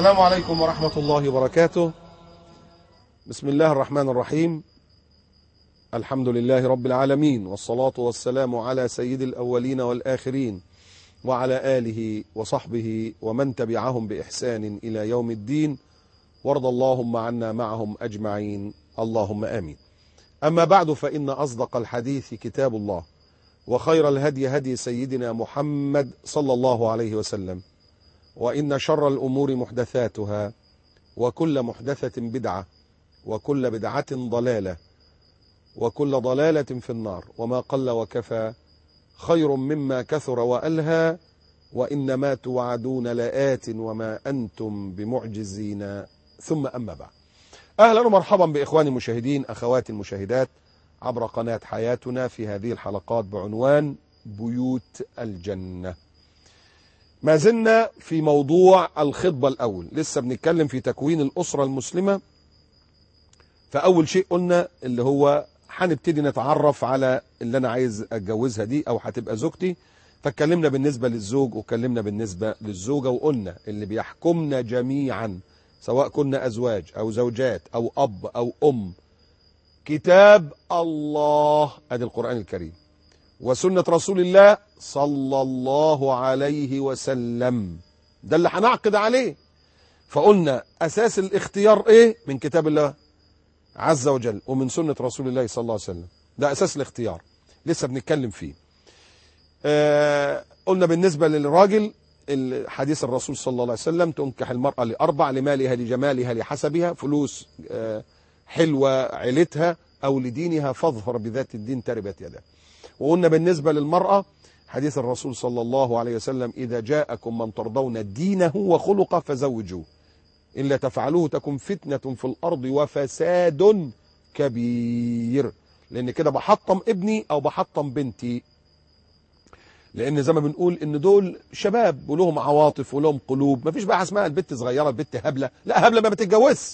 السلام عليكم ورحمة الله وبركاته بسم الله الرحمن الرحيم الحمد لله رب العالمين والصلاة والسلام على سيد الأولين والآخرين وعلى آله وصحبه ومن تبعهم بإحسان إلى يوم الدين وارض اللهم عنا معهم أجمعين اللهم آمين أما بعد فإن أصدق الحديث كتاب الله وخير الهدي هدي سيدنا محمد صلى الله عليه وسلم وإن شر الأمور محدثاتها وكل محدثة بدعة وكل بدعة ضلالة وكل ضلالة في النار وما قل وكفى خير مما كثر وألهى وإنما توعدون لآت وما أنتم بمعجزين ثم أما بعد أهلا ومرحبا بإخواني المشاهدين أخواتي المشاهدات عبر قناة حياتنا في هذه الحلقات بعنوان بيوت الجنة ما زلنا في موضوع الخطبة الأول لسه بنتكلم في تكوين الأسرة المسلمة فأول شيء قلنا اللي هو هنبتدي نتعرف على اللي أنا عايز أتجوزها دي أو هتبقى زوجتي فاتكلمنا بالنسبة للزوج واتكلمنا بالنسبة للزوجة وقلنا اللي بيحكمنا جميعا سواء كنا أزواج أو زوجات أو أب أو أم كتاب الله ادي القرآن الكريم وسنة رسول الله صلى الله عليه وسلم ده اللي هنعقد عليه فقلنا أساس الاختيار إيه من كتاب الله عز وجل ومن سنة رسول الله صلى الله عليه وسلم ده أساس الاختيار لسه بنتكلم فيه آه قلنا بالنسبة للراجل حديث الرسول صلى الله عليه وسلم تنكح المرأة لأربع لمالها لجمالها لحسبها فلوس آه حلوة عيلتها أو لدينها فاظفر بذات الدين تربت يده وقلنا بالنسبة للمرأة حديث الرسول صلى الله عليه وسلم إذا جاءكم من ترضون دينه وخلقه فزوجوه إلا تفعلوه تكن فتنة في الأرض وفساد كبير لأن كده بحطم ابني أو بحطم بنتي لأن زي ما بنقول إن دول شباب ولهم عواطف ولهم قلوب مفيش بقى اسمها البت صغيرة البت هبلة لا هبلة ما بتتجوزش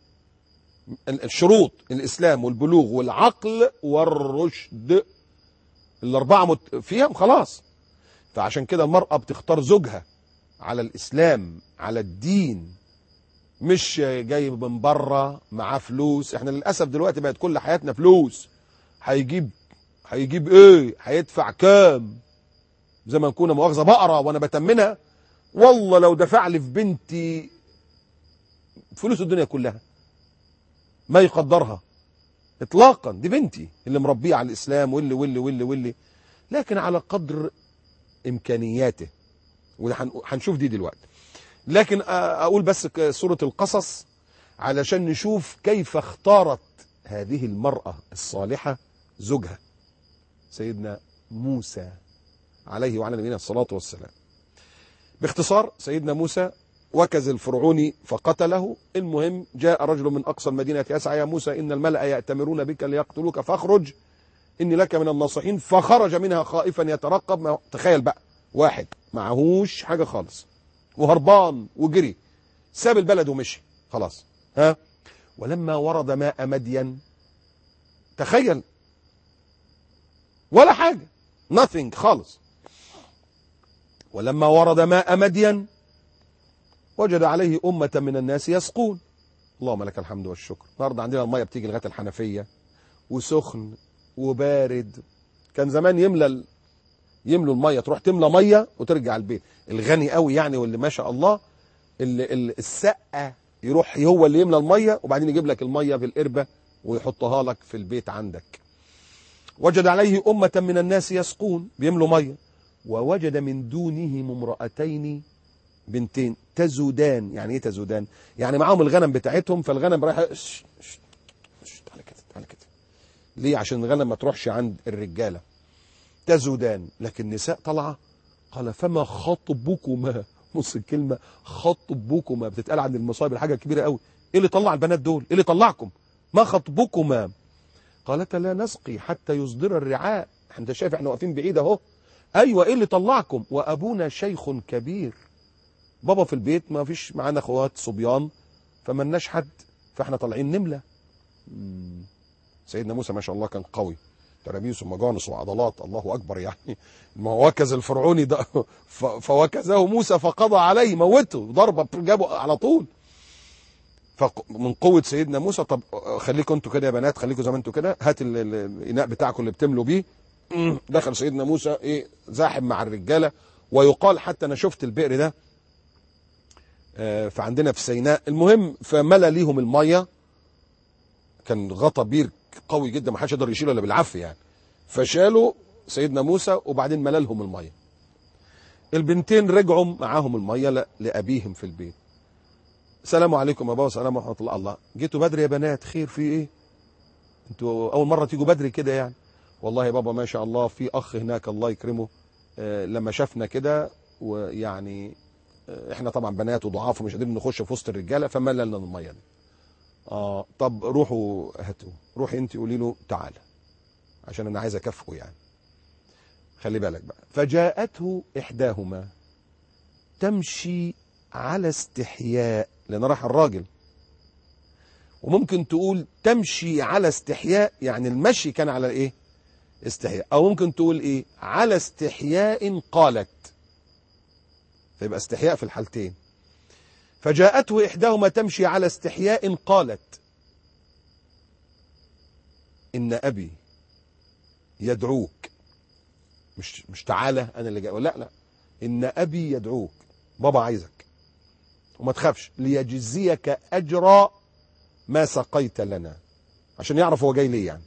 الشروط الإسلام والبلوغ والعقل والرشد الأربعة مت... فيهم خلاص فعشان كده المرأة بتختار زوجها على الإسلام على الدين مش جاي من بره معاه فلوس احنا للأسف دلوقتي بقت كل حياتنا فلوس هيجيب هيجيب ايه هيدفع كام زي ما نكون مؤاخذة بقرة وانا بتمنها والله لو دفع لي في بنتي فلوس الدنيا كلها ما يقدرها اطلاقا دي بنتي اللي مربيه على الاسلام واللي واللي واللي واللي لكن على قدر امكانياته وده هنشوف دي دلوقتي لكن اقول بس سوره القصص علشان نشوف كيف اختارت هذه المراه الصالحه زوجها سيدنا موسى عليه وعلى نبينا الصلاه والسلام باختصار سيدنا موسى وكز الفرعوني فقتله المهم جاء رجل من أقصى المدينة يسعى يا موسى إن الملأ يأتمرون بك ليقتلوك فاخرج إني لك من الناصحين فخرج منها خائفا يترقب تخيل بقى واحد معهوش حاجة خالص وهربان وجري ساب البلد ومشي خلاص ها ولما ورد ماء مدين تخيل ولا حاجة nothing خالص ولما ورد ماء مدين وجد عليه أمة من الناس يسقون اللهم لك الحمد والشكر النهارده عندنا المية بتيجي لغاية الحنفية وسخن وبارد كان زمان يملى ال... يملوا المية تروح تملى مية وترجع البيت الغني قوي يعني واللي ما شاء الله اللي اللي السقة يروح هو اللي يملى المية وبعدين يجيب لك المية في القربة ويحطها لك في البيت عندك وجد عليه أمة من الناس يسقون بيملوا مية ووجد من دونهم امرأتين بنتين تزودان يعني ايه تزودان يعني معاهم الغنم بتاعتهم فالغنم رايحه تعالى كده تعالى كده ليه عشان الغنم ما تروحش عند الرجاله تزودان لكن النساء طالعه قال فما خطبكما نص الكلمه خطبكما بتتقال عن المصايب الحاجه الكبيره قوي ايه اللي طلع البنات دول ايه اللي طلعكم ما خطبكما قالت لا نسقي حتى يصدر الرعاء انت شايف احنا واقفين بعيد اهو ايوه ايه اللي طلعكم وابونا شيخ كبير بابا في البيت ما فيش معانا اخوات صبيان فملناش حد فاحنا طالعين نملة سيدنا موسى ما شاء الله كان قوي ترابيس ومجانس وعضلات الله اكبر يعني ما هو وكز الفرعوني ده ف- فوكزه موسى فقضى عليه موته ضربه جابه على طول فمن قوه سيدنا موسى طب خليكم انتوا كده يا بنات خليكم زي ما انتوا كده هات ال- ال- الاناء بتاعكم اللي بتملوا بيه دخل سيدنا موسى ايه زاحم مع الرجاله ويقال حتى انا شفت البئر ده آه، فعندنا في سيناء المهم فملى ليهم الميه كان غطى بير قوي جدا ما حدش يقدر يشيله الا بالعافيه يعني فشالوا سيدنا موسى وبعدين ملى لهم الميه البنتين رجعوا معاهم الميه ل- لابيهم في البيت السلام عليكم يا بابا السلام ورحمه الله الله جيتوا بدري يا بنات خير في ايه انتوا اول مره تيجوا بدري كده يعني والله يا بابا ما شاء الله في اخ هناك الله يكرمه آه، لما شافنا كده ويعني آه، احنا طبعا بنات وضعاف ومش قادرين نخش في وسط الرجاله فملى لنا الميه دي اه طب روحوا هاتوا روحي انت قولي له تعالى عشان انا عايز اكافئه يعني خلي بالك بقى فجاءته احداهما تمشي على استحياء لان راح الراجل وممكن تقول تمشي على استحياء يعني المشي كان على ايه استحياء او ممكن تقول ايه على استحياء قالت فيبقى استحياء في الحالتين فجاءته إحداهما تمشي على استحياء قالت إن أبي يدعوك مش مش تعالى أنا اللي جاي لا لا إن أبي يدعوك بابا عايزك وما تخافش ليجزيك أجر ما سقيت لنا عشان يعرف هو جاي ليه يعني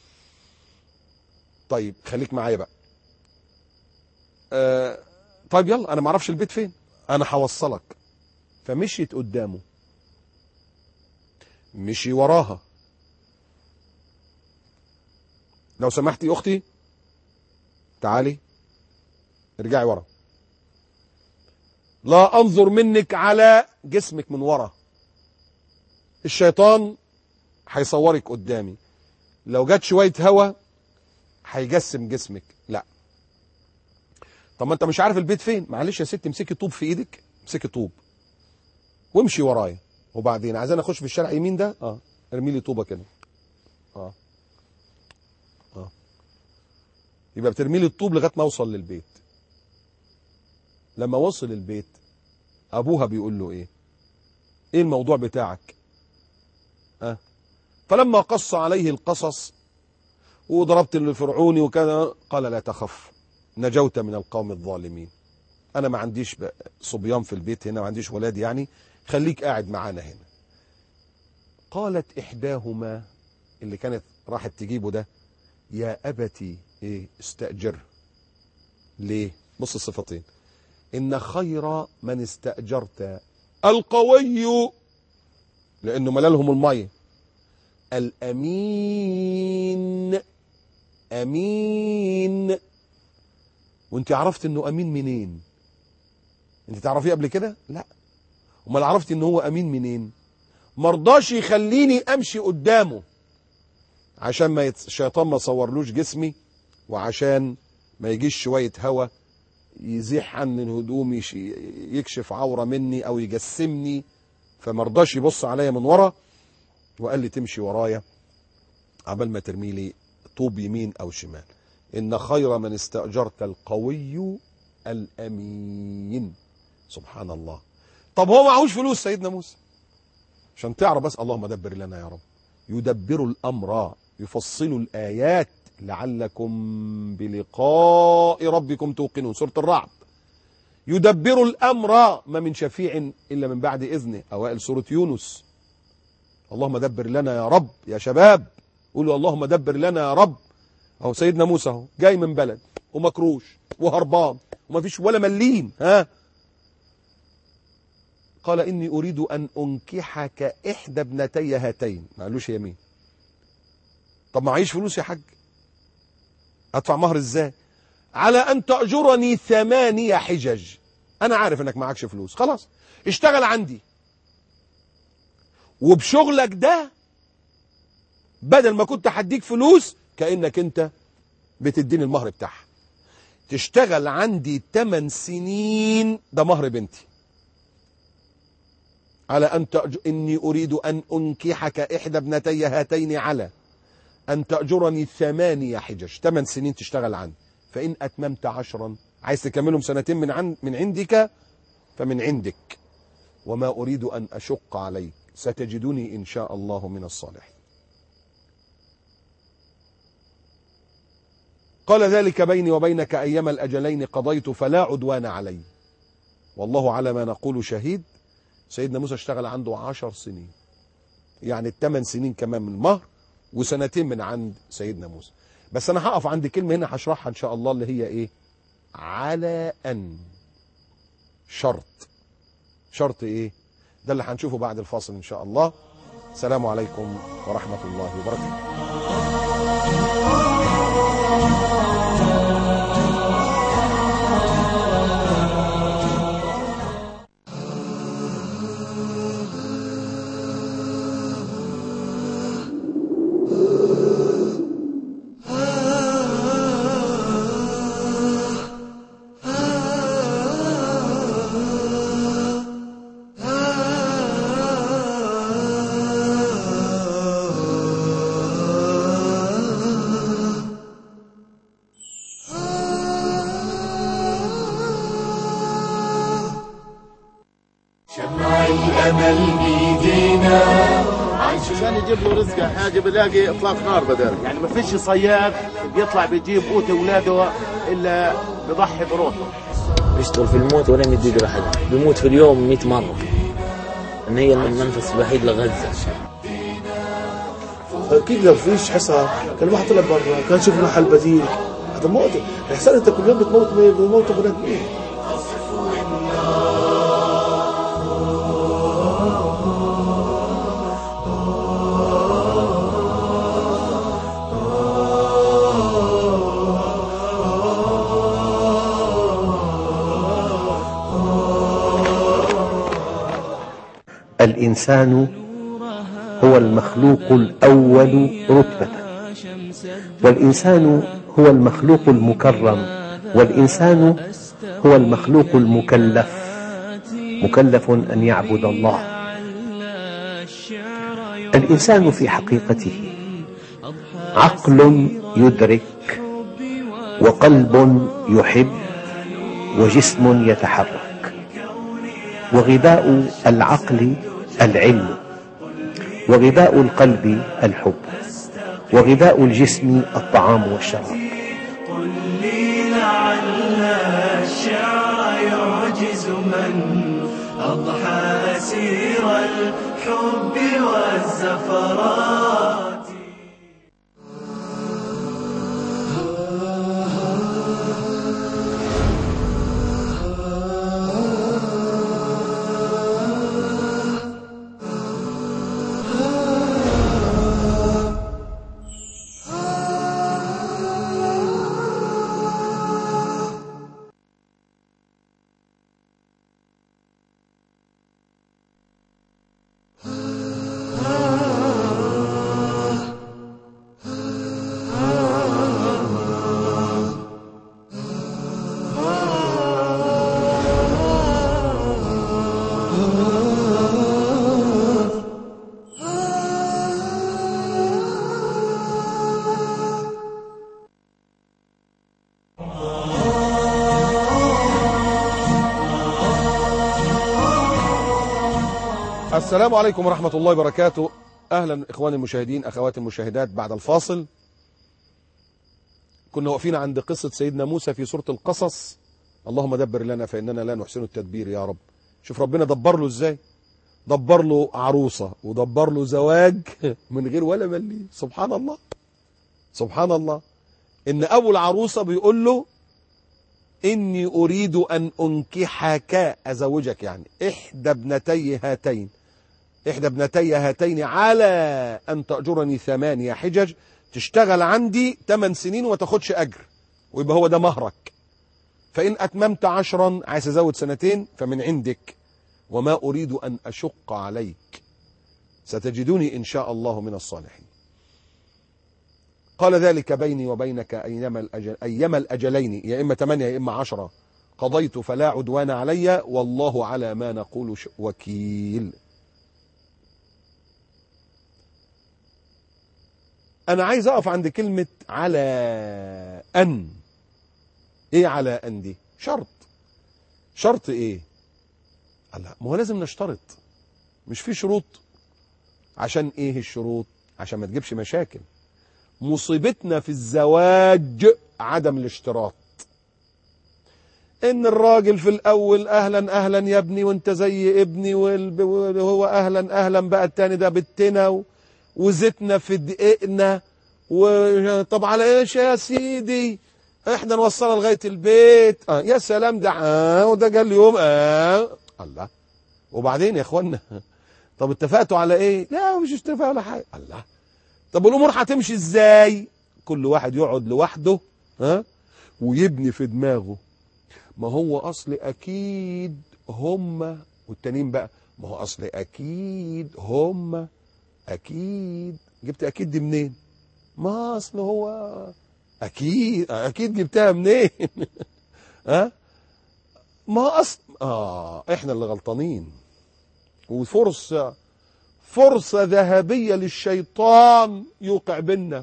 طيب خليك معايا بقى آه طيب يلا انا ما اعرفش البيت فين انا هوصلك فمشيت قدامه مشي وراها لو سمحتي اختي تعالي ارجعي ورا لا انظر منك على جسمك من ورا الشيطان هيصورك قدامي لو جت شويه هوا هيجسم جسمك لا طب ما انت مش عارف البيت فين معلش يا ست امسكي طوب في ايدك امسكي طوب وامشي ورايا وبعدين عايزين اخش في الشارع يمين ده اه ارمي لي طوبه كده اه اه يبقى بترمي لي الطوب لغايه ما اوصل للبيت لما وصل البيت ابوها بيقول له ايه ايه الموضوع بتاعك اه فلما قص عليه القصص وضربت الفرعوني وكذا قال لا تخف نجوت من القوم الظالمين انا ما عنديش بقى صبيان في البيت هنا ما عنديش ولاد يعني خليك قاعد معانا هنا قالت احداهما اللي كانت راحت تجيبه ده يا ابتي ايه استاجر ليه بص الصفتين ان خير من استاجرت القوي لانه ملالهم الميه الامين امين وانت عرفت انه امين منين انت تعرفيه قبل كده لا امال عرفت ان هو امين منين مرضاش يخليني امشي قدامه عشان ما يت... الشيطان ما صورلوش جسمي وعشان ما يجيش شويه هوا يزيح عني الهدوم يش... يكشف عوره مني او يجسمني فمرضاش يبص عليا من ورا وقال لي تمشي ورايا عبال ما ترمي لي طوب يمين او شمال ان خير من استاجرت القوي الامين سبحان الله طب هو معهوش فلوس سيدنا موسى عشان تعرف بس اللهم دبر لنا يا رب يدبر الامر يفصل الايات لعلكم بلقاء ربكم توقنون سوره الرعد يدبر الامر ما من شفيع الا من بعد اذنه اوائل سوره يونس اللهم دبر لنا يا رب يا شباب قولوا اللهم دبر لنا يا رب اهو سيدنا موسى اهو جاي من بلد ومكروش وهربان وما فيش ولا مليم ها قال اني اريد ان انكحك احدى ابنتي هاتين ما قالوش يمين طب معيش فلوس يا حاج ادفع مهر ازاي على ان تاجرني ثمانية حجج انا عارف انك معكش فلوس خلاص اشتغل عندي وبشغلك ده بدل ما كنت هديك فلوس كانك انت بتديني المهر بتاعها تشتغل عندي 8 سنين ده مهر بنتي على أن تأج... إني أريد أن أنكحك إحدى ابنتي هاتين على أن تأجرني ثمانية حجج ثمان سنين تشتغل عندي فإن أتممت عشرا عايز تكملهم سنتين من عند من عندك فمن عندك وما أريد أن أشق عليك ستجدني إن شاء الله من الصالحين قال ذلك بيني وبينك أيما الأجلين قضيت فلا عدوان علي والله على ما نقول شهيد سيدنا موسى اشتغل عنده عشر سنين يعني الثمان سنين كمان من مهر وسنتين من عند سيدنا موسى بس انا هقف عند كلمه هنا هشرحها ان شاء الله اللي هي ايه على ان شرط شرط ايه ده اللي هنشوفه بعد الفاصل ان شاء الله السلام عليكم ورحمه الله وبركاته شمع الامل بيدينا عشان يجيب له رزقه حاجه بلاقي اطلاق نار بدل يعني ما فيش صياد بيطلع بيجيب قوت اولاده الا بيضحي بروحه بيشتغل في الموت ولا يمد ايده لحد بيموت في اليوم 100 مرة ان هي المنفس الوحيد لغزة اكيد لو فيش حصار كان الواحد طلع برا كان شوف له حل بديل هذا موت الاحسان انت كل يوم بتموت بتموت بني ادمين الإنسان هو المخلوق الأول رتبة والإنسان هو المخلوق المكرم والإنسان هو المخلوق المكلف مكلف أن يعبد الله الإنسان في حقيقته عقل يدرك وقلب يحب وجسم يتحرك وغذاء العقل العلم وغذاء القلب الحب وغذاء الجسم الطعام والشراب قل لي لعل الشعر يعجز من أضحى أسير الحب والزفرات السلام عليكم ورحمة الله وبركاته أهلا إخواني المشاهدين أخواتي المشاهدات بعد الفاصل كنا واقفين عند قصة سيدنا موسى في سورة القصص اللهم دبر لنا فإننا لا نحسن التدبير يا رب شوف ربنا دبر له إزاي دبر له عروسة ودبر له زواج من غير ولا ملي سبحان الله سبحان الله إن أبو العروسة بيقول له إني أريد أن أنكحك أزوجك يعني إحدى ابنتي هاتين إحدى ابنتي هاتين على أن تأجرني ثمانية حجج تشتغل عندي ثمان سنين وما تاخدش أجر ويبقى هو ده مهرك فإن أتممت عشرا عايز أزود سنتين فمن عندك وما أريد أن أشق عليك ستجدني إن شاء الله من الصالحين قال ذلك بيني وبينك أيما, الأجل أيما الأجلين يا إما ثمانية يا إما عشرة قضيت فلا عدوان علي والله على ما نقول ش- وكيل انا عايز اقف عند كلمة على ان ايه على ان دي شرط شرط ايه الله ما هو لازم نشترط مش في شروط عشان ايه الشروط عشان ما تجيبش مشاكل مصيبتنا في الزواج عدم الاشتراط ان الراجل في الاول اهلا اهلا يا ابني وانت زي ابني والب- وهو اهلا اهلا بقى التاني ده بتنا و- وزيتنا في دقيقنا وطب على ايش يا سيدي احنا نوصلها لغايه البيت اه يا سلام ده اه وده جه اليوم اه الله وبعدين يا اخوانا طب اتفقتوا على ايه لا مش اتفقوا على حاجه الله طب الامور هتمشي ازاي كل واحد يقعد لوحده ها ويبني في دماغه ما هو اصل اكيد هم والتانيين بقى ما هو اصل اكيد هم اكيد جبت اكيد دي منين ما اصل هو اكيد اكيد جبتها منين ها ما اصل اه احنا اللي غلطانين وفرصه فرصه ذهبيه للشيطان يوقع بينا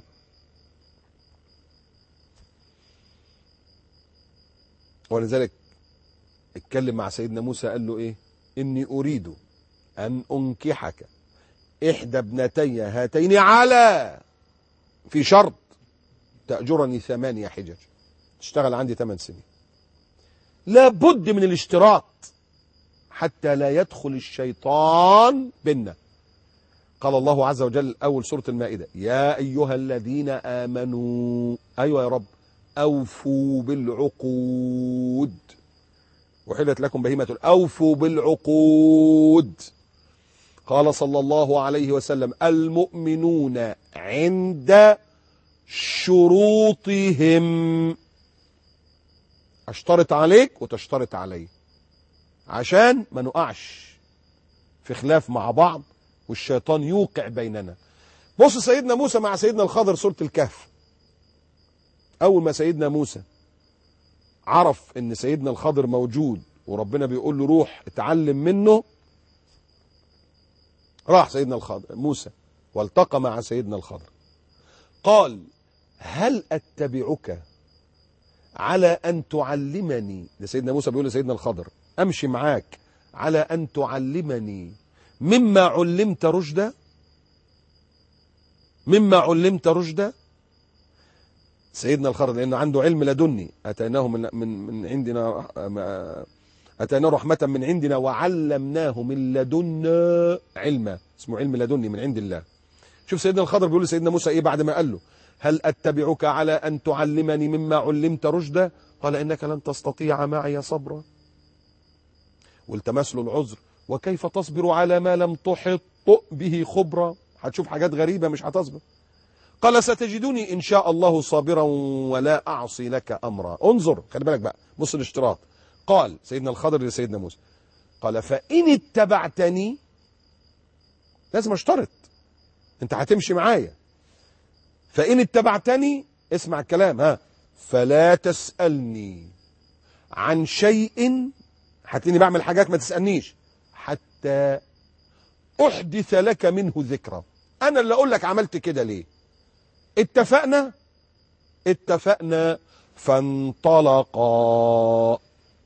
ولذلك اتكلم مع سيدنا موسى قال له ايه اني اريد ان انكحك احدى ابنتي هاتين على في شرط تأجرني ثمانية حجج تشتغل عندي ثمان سنين لابد من الاشتراط حتى لا يدخل الشيطان بنا قال الله عز وجل أول سورة المائدة يا أيها الذين آمنوا أيوة يا رب أوفوا بالعقود وحلت لكم بهيمة أوفوا بالعقود قال صلى الله عليه وسلم المؤمنون عند شروطهم اشترط عليك وتشترط علي عشان ما نقعش في خلاف مع بعض والشيطان يوقع بيننا بص سيدنا موسى مع سيدنا الخضر سورة الكهف اول ما سيدنا موسى عرف ان سيدنا الخضر موجود وربنا بيقول له روح اتعلم منه راح سيدنا الخضر موسى والتقى مع سيدنا الخضر قال هل اتبعك على ان تعلمني ده سيدنا موسى بيقول لسيدنا الخضر امشي معاك على ان تعلمني مما علمت رشدا مما علمت رشدا سيدنا الخضر لانه عنده علم لدني اتيناه من من من عندنا اتيناه رحمه من عندنا وعلمناه من لدنا علما اسمه علم لدني من عند الله شوف سيدنا الخضر بيقول لسيدنا موسى ايه بعد ما قال له هل اتبعك على ان تعلمني مما علمت رشدا قال انك لن تستطيع معي صبرا والتمس له العذر وكيف تصبر على ما لم تحط به خبرا هتشوف حاجات غريبه مش هتصبر قال ستجدني ان شاء الله صابرا ولا اعصي لك امرا انظر خلي بالك بقى بص الاشتراط قال سيدنا الخضر لسيدنا موسى قال فان اتبعتني لازم اشترط انت هتمشي معايا فان اتبعتني اسمع الكلام ها فلا تسالني عن شيء هتلاقيني بعمل حاجات ما تسالنيش حتى احدث لك منه ذكرى انا اللي اقول لك عملت كده ليه اتفقنا اتفقنا فانطلقا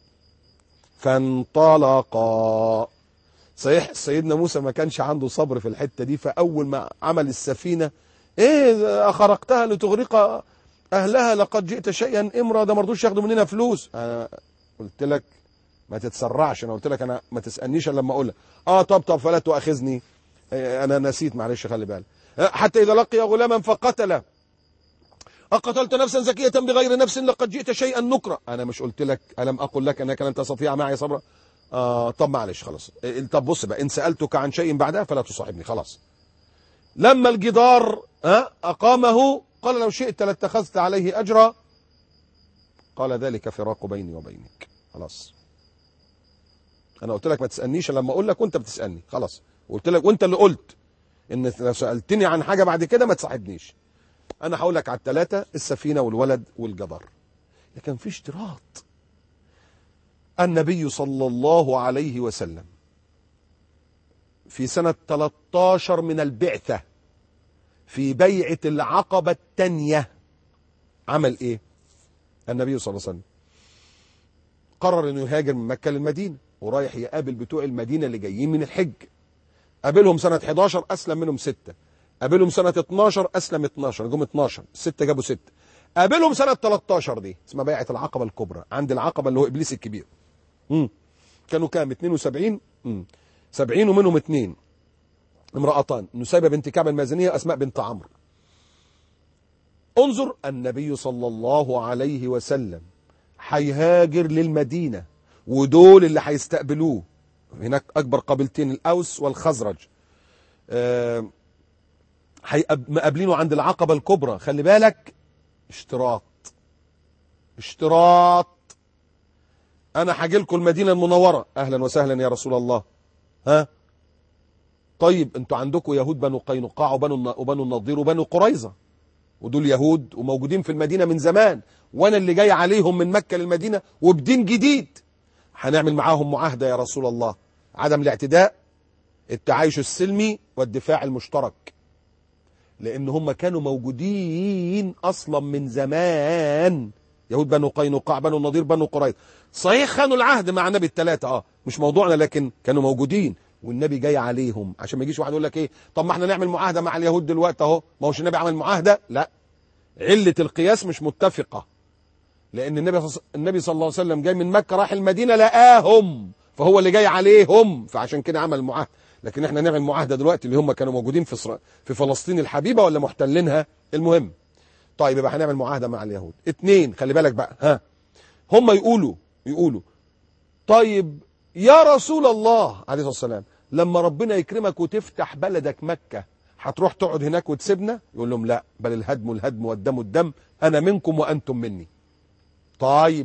فانطلقا صحيح سيدنا موسى ما كانش عنده صبر في الحته دي فاول ما عمل السفينه ايه اخرقتها لتغرق اهلها لقد جئت شيئا امرا ده ما رضوش ياخدوا مننا فلوس انا قلت لك ما تتسرعش انا قلت لك انا ما تسالنيش الا لما اقول لك اه طب طب فلا تؤاخذني إيه انا نسيت معلش خلي بالك حتى اذا لقي غلاما فقتله أقتلت نفسا زكية بغير نفس لقد جئت شيئا نكرا أنا مش قلت لك ألم أقل لك أنك لن تستطيع معي صبرا آه طب معلش خلاص إيه طب بص بقى إن سألتك عن شيء بعدها فلا تصاحبني خلاص لما الجدار آه أقامه قال لو شئت لاتخذت عليه أجرا قال ذلك فراق بيني وبينك خلاص أنا قلت لك ما تسألنيش لما أقول لك وأنت بتسألني خلاص قلت لك وأنت اللي قلت إن لو سألتني عن حاجة بعد كده ما تصاحبنيش انا هقول لك على الثلاثه السفينه والولد والجدار لكن في اشتراط النبي صلى الله عليه وسلم في سنه 13 من البعثه في بيعة العقبة التانية عمل ايه النبي صلى الله عليه وسلم قرر انه يهاجر من مكة للمدينة ورايح يقابل بتوع المدينة اللي جايين من الحج قابلهم سنة 11 أسلم منهم ستة قابلهم سنة 12 أسلم 12 جم 12 ستة جابوا ستة قابلهم سنة 13 دي اسمها بيعة العقبة الكبرى عند العقبة اللي هو إبليس الكبير مم. كانوا كام 72 مم. 70 ومنهم اثنين امرأتان نسيبة بنت كعب المازنية أسماء بنت عمرو انظر النبي صلى الله عليه وسلم هيهاجر للمدينة ودول اللي هيستقبلوه هناك أكبر قبيلتين الأوس والخزرج آه، هيقاب- مقابلينه عند العقبة الكبرى خلي بالك اشتراط اشتراط انا هاجي لكم المدينه المنوره اهلا وسهلا يا رسول الله ها طيب انتوا عندكم يهود بنو قينقاع وبنو الن- وبنو النضير وبنو قريظه ودول يهود وموجودين في المدينه من زمان وانا اللي جاي عليهم من مكه للمدينه وبدين جديد هنعمل معاهم معاهده يا رسول الله عدم الاعتداء التعايش السلمي والدفاع المشترك لان هم كانوا موجودين اصلا من زمان يهود بنو قينقاع بنو النضير بنو قريظه صحيح خانوا العهد مع النبي الثلاثه اه مش موضوعنا لكن كانوا موجودين والنبي جاي عليهم عشان ما يجيش واحد يقول لك ايه طب ما احنا نعمل معاهده مع اليهود دلوقتي اهو ما هوش النبي عمل معاهده لا عله القياس مش متفقه لان النبي ص- النبي صلى الله عليه وسلم جاي من مكه راح المدينه لقاهم فهو اللي جاي عليهم فعشان كده عمل معاهده لكن احنا نعمل معاهده دلوقتي اللي هم كانوا موجودين في إسرا- في فلسطين الحبيبه ولا محتلينها المهم طيب يبقى هنعمل معاهده مع اليهود اتنين خلي بالك بقى ها هم يقولوا يقولوا طيب يا رسول الله عليه الصلاه والسلام لما ربنا يكرمك وتفتح بلدك مكه هتروح تقعد هناك وتسيبنا يقول لهم لا بل الهدم الهدم والدم الدم انا منكم وانتم مني طيب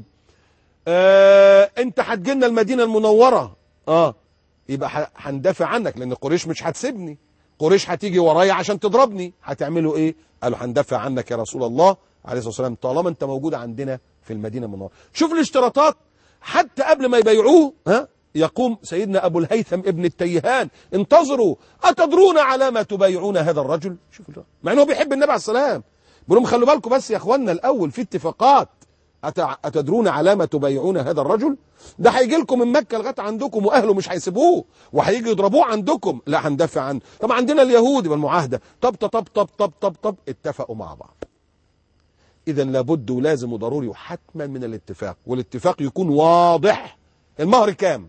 آه انت هتجينا المدينه المنوره اه يبقى ح- هندافع عنك لان قريش مش هتسيبني قريش هتيجي ورايا عشان تضربني هتعملوا ايه قالوا هندافع عنك يا رسول الله عليه الصلاه والسلام طالما انت موجود عندنا في المدينه المنوره شوف الاشتراطات حتى قبل ما يبايعوه ها يقوم سيدنا ابو الهيثم ابن التيهان انتظروا اتدرون على ما تبايعون هذا الرجل شوف الرجل. مع انه بيحب النبي عليه السلام بيقول لهم خلوا بالكم بس يا اخوانا الاول في اتفاقات أتع- أتدرون على ما تبايعون هذا الرجل ده هيجي لكم من مكة لغاية عندكم وأهله مش هيسيبوه وهيجي يضربوه عندكم لا هندافع عنه طب عندنا اليهود بالمعاهدة طب طب طب طب طب طب طب اتفقوا مع بعض إذا لابد ولازم وضروري وحتما من الاتفاق والاتفاق يكون واضح المهر كام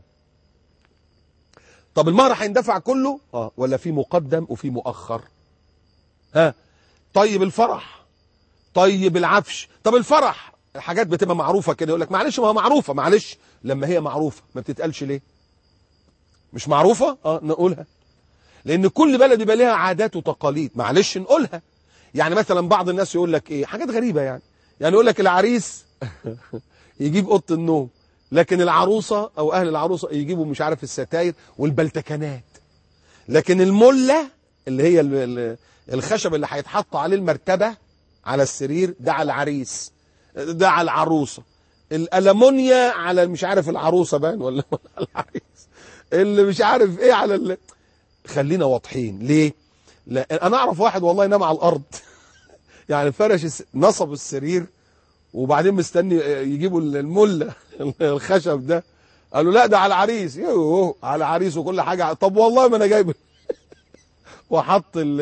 طب المهر هيندفع كله اه ولا في مقدم وفي مؤخر ها طيب الفرح طيب العفش طب الفرح الحاجات بتبقى معروفه كده يقول لك معلش ما هو معروفه معلش لما هي معروفه ما بتتقالش ليه مش معروفه اه نقولها لان كل بلد يبقى ليها عادات وتقاليد معلش نقولها يعني مثلا بعض الناس يقول لك ايه حاجات غريبه يعني يعني يقول لك العريس يجيب اوضه النوم لكن العروسه او اهل العروسه يجيبوا مش عارف الستاير والبلتكنات لكن المله اللي هي ال- ال- الخشب اللي هيتحط عليه المرتبه على السرير ده على العريس ده على العروسه الالمونيا على مش عارف العروسه باين ولا ولا على العريس اللي مش عارف ايه على ال... خلينا واضحين ليه لا انا اعرف واحد والله نام على الارض يعني فرش الس... نصب السرير وبعدين مستني يجيبوا المله الخشب ده قالوا لا ده على العريس يوه على العريس وكل حاجه طب والله ما انا جايب وحط ال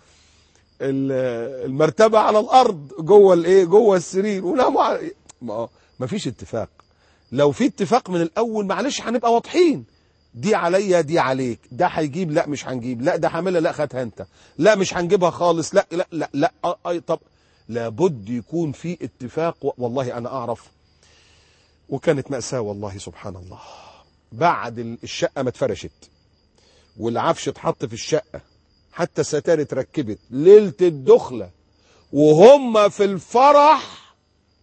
ال- المرتبه على الارض جوه الايه جوه السرير وناموا على ما ما فيش اتفاق لو في اتفاق من الاول معلش هنبقى واضحين دي عليا دي عليك ده هيجيب لا مش هنجيب لا ده هعملها لا خدها انت لا مش هنجيبها خالص لا لا لا لا آه، آه، طب لابد يكون في اتفاق و- والله انا اعرف وكانت مأساة والله سبحان الله بعد ال- الشقة ما اتفرشت والعفش اتحط في الشقة حتى الستار اتركبت ليلة الدخلة وهم في الفرح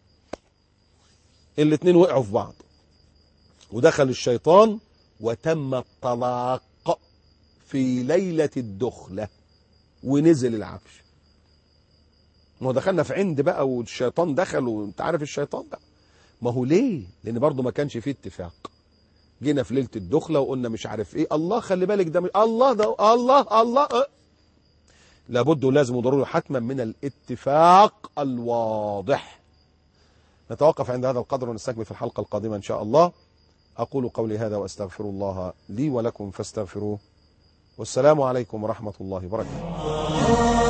الاتنين وقعوا في بعض ودخل الشيطان وتم الطلاق في ليلة الدخلة ونزل العفش ما هو دخلنا في عند بقى والشيطان دخل وانت عارف الشيطان بقى ما هو ليه لان برضه ما كانش فيه اتفاق جينا في ليله الدخله وقلنا مش عارف ايه الله خلي بالك ده مش- الله ده الله الله أه. لابد ولازم وضروري حتما من الاتفاق الواضح نتوقف عند هذا القدر ونستكمل في الحلقة القادمة إن شاء الله أقول قولي هذا وأستغفر الله لي ولكم فاستغفروه والسلام عليكم ورحمة الله وبركاته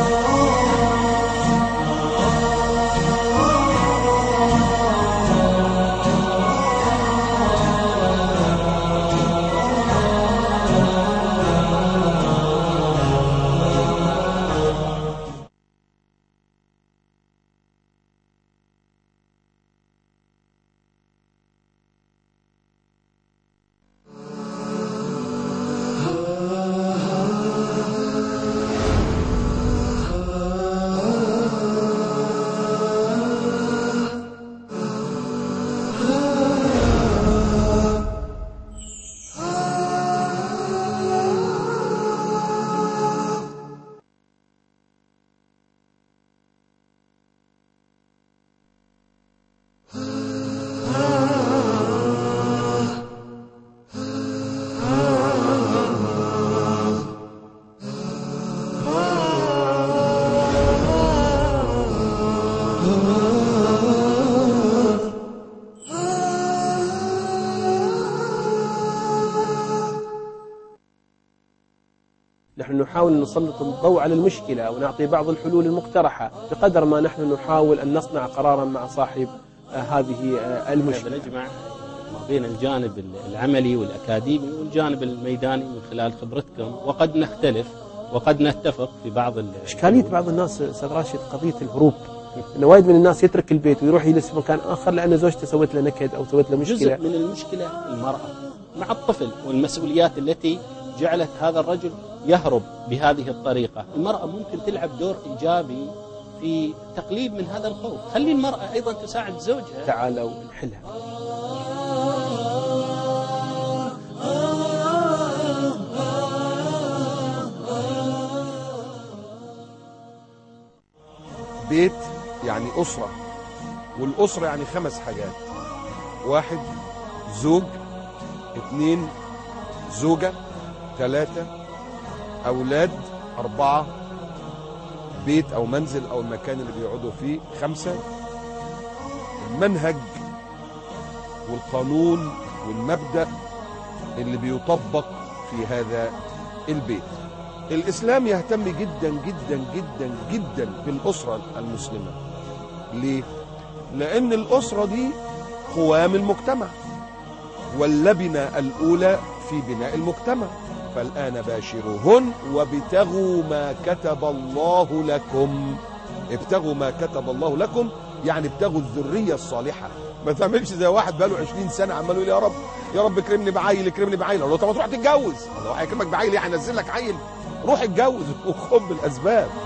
نحن نحاول أن نسلط الضوء على المشكلة ونعطي بعض الحلول المقترحة بقدر ما نحن نحاول أن نصنع قرارا مع صاحب آه، هذه آه، المشكلة نجمع ما بين الجانب العملي والأكاديمي والجانب الميداني من خلال خبرتكم وقد نختلف وقد نتفق في بعض ال- إشكالية بعض الناس أستاذ راشد قضية الهروب إنه وايد من الناس يترك البيت ويروح يجلس في مكان آخر لأن زوجته سوت له نكد أو سوت له جزء مشكلة من المشكلة المرأة مع الطفل والمسؤوليات التي جعلت هذا الرجل يهرب بهذه الطريقة المرأة ممكن تلعب دور إيجابي في تقليل من هذا الخوف خلي المرأة أيضا تساعد زوجها تعالوا نحلها بيت يعني أسرة والأسرة يعني خمس حاجات واحد زوج اثنين زوجة ثلاثة أولاد أربعة بيت أو منزل أو المكان اللي بيقعدوا فيه خمسة المنهج والقانون والمبدأ اللي بيطبق في هذا البيت الإسلام يهتم جدا جدا جدا جدا بالأسرة المسلمة ليه؟ لأن الأسرة دي قوام المجتمع واللبنة الأولى في بناء المجتمع فالآن باشروهن وابتغوا ما كتب الله لكم ابتغوا ما كتب الله لكم يعني ابتغوا الذرية الصالحة ما تعملش زي واحد بقاله 20 سنة عمال يقول يا رب يا رب اكرمني بعيل اكرمني بعيل اقول له طب ما تروح تتجوز الله هيكرمك بعيل يعني هينزل لك عيل روح اتجوز وخد بالاسباب